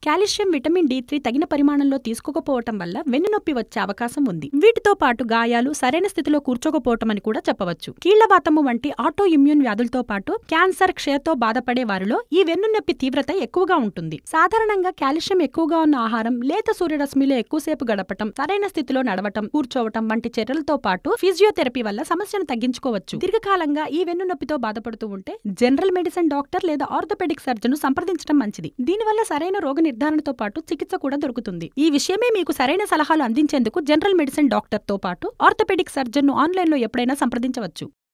calcium vitamin D three తగిన పరిమాణంలో తీసుకోకపోవటం వల్ల వెన్నునొప్పి వచ్చే అవకాశం ఉంది వీటితో పాటు గాయాలు సరైన స్థితిలో కూర్చోకపోవటం అని కూడా చెప్పవచ్చు కీళ్లవాతము వంటి ఆటో ఇమ్యూన్ వ్యాధులతో పాటు క్యాన్సర్ క్షయతో బాధపడే వారిలో ఈ వెన్నునొప్పి తీవ్రత ఎక్కువగా ఉంటుంది సాధారణంగా కాల్షియం ఎక్కువగా ఉన్న ఆహారం లేత సూర్యరశ్మిలో ఎక్కువసేపు గడపటం సరైన స్థితిలో నడవటం కూర్చోవటం వంటి చర్యలతో పాటు ఫిజియోథెరపీ వల్ల సమస్యను తగ్గించుకోవచ్చు దీర్ఘకాలంగా ఈ వెన్నునొప్పితో బాధపడుతూ ఉంటే జనరల్ మెడిసిన్ డాక్టర్ లేదా ఆర్థోపెడిక్ సర్జన్ సంప్రదించడం మంచిది దీనివల్ల సరైన రోగ నిర్ధారణతో పాటు చికిత్స కూడా దొరుకుతుంది ఈ విషయమే మీకు సరైన సలహాలు అందించేందుకు జనరల్ మెడిసిన్ డాక్టర్ తో పాటు ఆర్థోపెడిక్ సర్జన్ ను ఆన్లైన్ లో ఎప్పుడైనా సంప్రదించవచ్చు